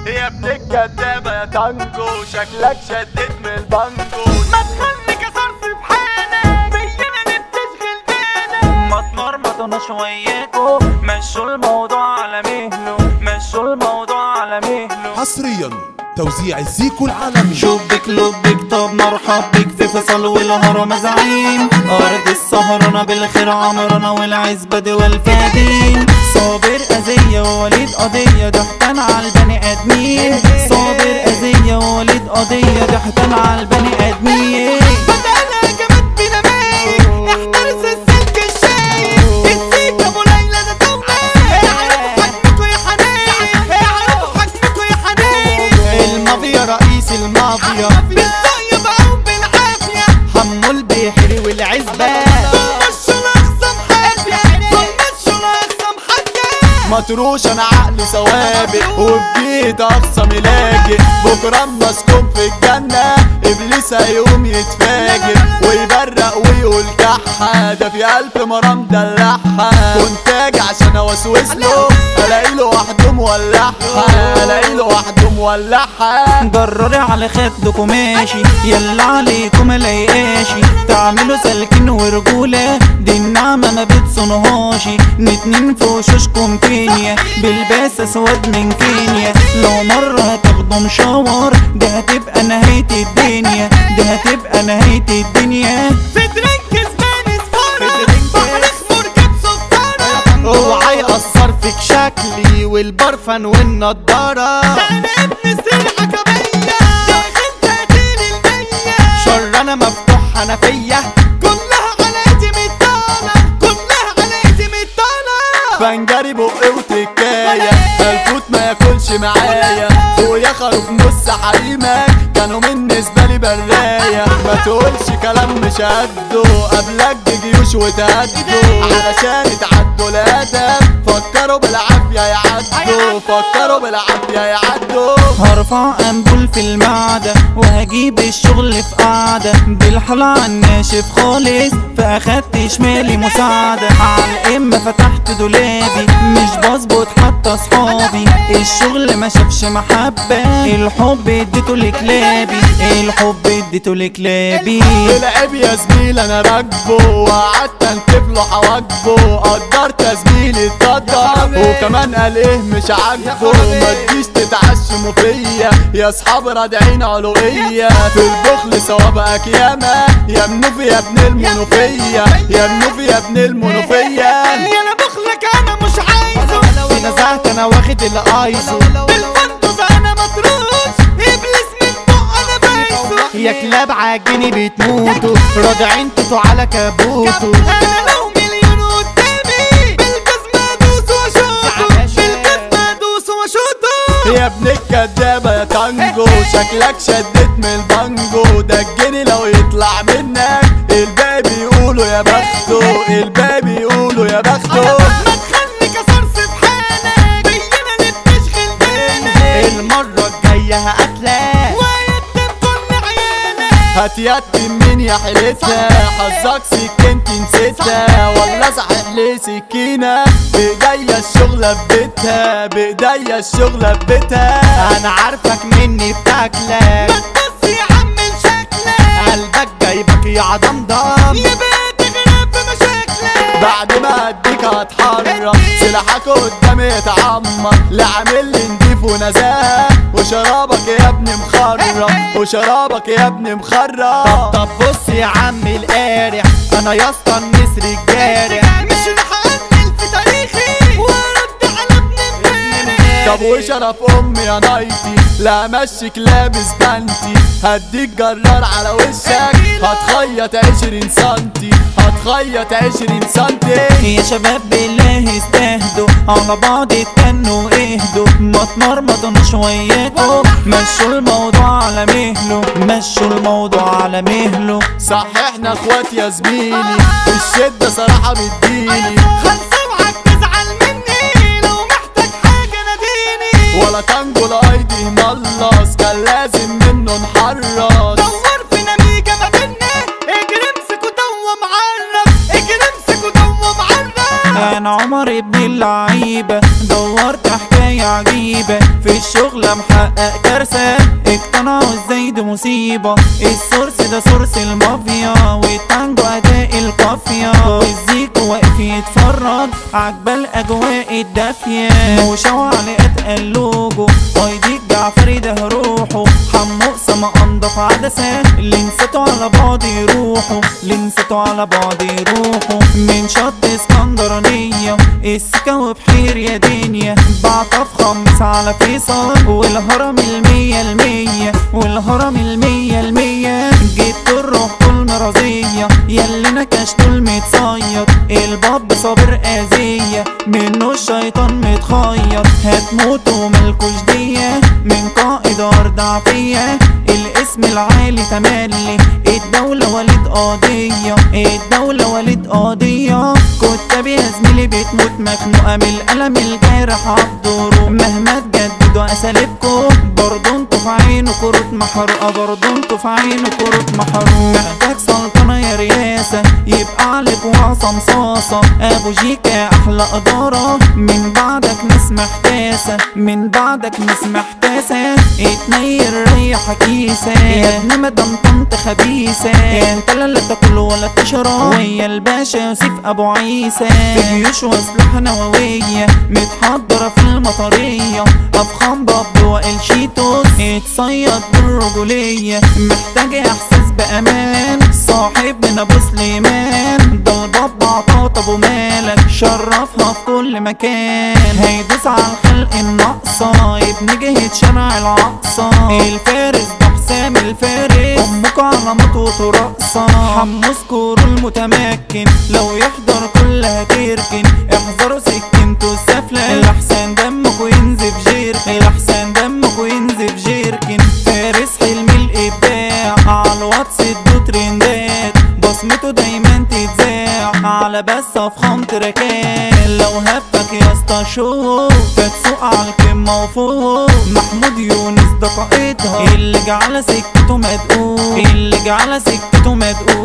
يا ابن الكدابة يا تانجو شكلك شديت من البانجو ما تخلي كسرت في حالك بينا نبتشغل بالك ما تمرمطنا شويتكو مشوا الموضوع على مهله مشوا الموضوع على مهله حصريا توزيع الزيكو العالمي شبك لبك طب مرحب بك في فصل والهرم زعيم أرض السهرانة بالخير عمرنا والعزبة دي والفادين صابر أذية ووليد قضية ضحكان على البني آدمين صابر أذية ووليد قضية ضحكان على البني آدمين بدأنا جمد ديناميت احترس السلك الشايب السيك ابو ليلى ده تونا اعرفوا حجمكوا يا حنين اعرفوا حجمكوا يا حنين المافيا رئيس المافيا بالطيب او بالعافية حمو البحري والعزبة طنشوا الاقصى محاجة طنشوا الاقصى محاجة مطروش انا عقلي سوابق وبجيت اقصى ملاجئ بكره اما اسكن في الجنه ابليس هيقوم يتفاجئ ويبرق ويقول كحه ده في الف مره مدلعها كنت اجي عشان اوسوس له الاقي له وحده مولعها الاقي له وحده مولعها جرري على خدكم ماشي يلا عليكم لايقاشي تعملوا سلكين ورجولة دي النعمة ما بتصنهاش نتنين في وشوشكم كينيا بالباس اسود من كينيا لو مرة هتاخدوا مشاور دي هتبقى نهاية الدنيا دي هتبقى نهاية الدنيا في درينك زمان سفارة بحر اخمر جاب صفارة اوعى يأثر فيك شكلي والبرفان والنضارة انا ابن سرعة كبية داخل تقتيل المية شر انا مفتوح حنفية كلها على ايدي متطالة كلها على ايدي متطالة فنجري بقي وتكاية الفوت ما ياكلش معايا ويا خروف نص حريمك كانوا بالنسبة لي براية ما تقولش كلام مش قده قبلك بجيوش وتهدوا علشان يتعدوا الادب فكروا بالعافية يعدوا فكروا بالعافية يعدوا هرفع انبول في المعدة وهجيب الشغل في قعدة بالحلا عالناشف خالص فاخدت شمالي مساعدة عالقمة فتحت دولابي مش بظبط حتى صحابي الشغل ما شافش محبة الحب اديته لكلابي الحب اديته لكلابي العيب يا زميل انا راكبه وقعدت انتف له حواجبه قدرت يا زميلي اتقدر وكمان قال ايه مش عاجبه ما تجيش تتعشموا فيا يا اصحاب رادعين علوية في البخل ثوابك ياما يا منوفي يا ابن المنوفية يا منوفي يا ابن المنوفية يا انا بخلك انا مش عايزه في نزعت انا واخد الايزو بالفندق انا مطروش ابليس من فوق انا بايسه يا كلاب عاجني بتموتوا راضعين تطوا على كابوتو انا لو مليون قدامي بالجزمة ادوس واشوطه بالجزمة ادوس واشوطه يا ابن الكدابة يا تانجو شكلك شديت من البانجو ده الجني لو يطلع منك الباقي بيقولوا يا بخته الباقي بيقولوا يا بخته ما تخلي كسرت في حالك بينا نبتشغل بالك المرة الجاية هقتلك ويتم كل عيالك هتيتم مين يا حيلتها حظك سكنتي نسيتها ولا صحيح ليه سكينة بإيديا الشغلة في بيتها بإيديا الشغلة في بيتها انا عارفك مني بتاكلك ما تبص يا عم لشكلك قلبك جايبك يا ضمضم يا بيت غراب في مشاكلك بعد ما اديك هتحرم سلاحك قدامي يتعمر لا عامل لي نضيف ونزاهه وشرابك يا ابني مخرم وشرابك يا ابني مخرم طب بص يا عم القارع انا يا اسطى النسر الجارع مش رح انقل في تاريخي وارد على ابن امبارح طب وشرف امي يا نايتي لا امشيك لابس بانتي هديك جرار على وشك هتخيط عشرين سنتي هتخيط عشرين سنتي يا شباب بالله استهدوا على بعض اتنوا اهدوا ما تمرمطوا شويتكم مشوا الموضوع على مهله مشوا الموضوع على مهله صح احنا اخوات يا زميلي الشدة صراحة بتجيلي خلص اوعك تزعل مني لو محتاج حاجة ناديني ولا تانجو لايدي ملص كان لازم منه نحرص دور في نميجة ما بينا اجري امسك ودوم عرف اجري امسك ودوم عرف انا عمر ابن اللعيبة دورت حكاية شخصية عجيبة في الشغل محقق كارثة اقتنعوا ازاي دي مصيبة السورس ده سورس المافيا والتانجو اداء القافية والزيكو واقف يتفرج عجبة الاجواء الدافية وشو على اتقل لوجو ايديك جعفري ده روحه حمو اسامة انضف عدسة اللي نسيتوا على بعض يروحوا اللي نسيتوا على بعض يروحوا من شط اسكندرانية السكة وبحير يا دنيا بعطف خمس على فيصل والهرم المية المية والهرم المية المية جبت الروح كل مرضية ياللي نكشتوا المتصيط الباب صابر اذية منه الشيطان متخيط هتموتوا ملكوش دية من قائد ارض عافية الاسم العالي تملي الدولة ولد قضية الدولة ولد قضية كتاب يا زميلي بتموت مخنوقة من الألم الجارح عالدروب مهما تجددوا أساليبكم برضو انتوا في عينه كروت محروقة برضو انتوا في عينه كروت محروقة محتاج سلطنة يا رياسة يبقى عليك وعصا مصاصة أبو جيكا أحلى إدارة من بعدك ناس محتاسة من بعدك ناس محتاسة اتنير ريح كيسة يا ابن مدام طنط خبيثة انت لا لا تاكل ولا تشرب ويا الباشا يوسف ابو عيسى في جيوش واسلحة نووية متحضرة في المطرية افخم باب وائل شيتوس اتصيد بالرجولية محتاج احساس بامان صاحبنا ابو سليمان ده الباب عطاط ابو مالك شرفها في كل مكان هيدوس على الخلق الناقصة ابن جهة شارع العقصة الفارس ده حسام الفارس امك على مطوط رقصة حمص كورو المتمكن لو يحضر كلها تركن احذروا سكنته السفلة الاحسن دمك وينزف جيركن الاحسن دمك وينزف جيركن فارس حلم الابداع على الواتس ادو ترندات بصمته دايما تتذاع على بس افخم تراكات لو هفك يا اسطى شو فتسوق على القمة وفوق محمود يونس ده قائدها اللي جعل سكته مدقوق اللي جعل سكته مدقوق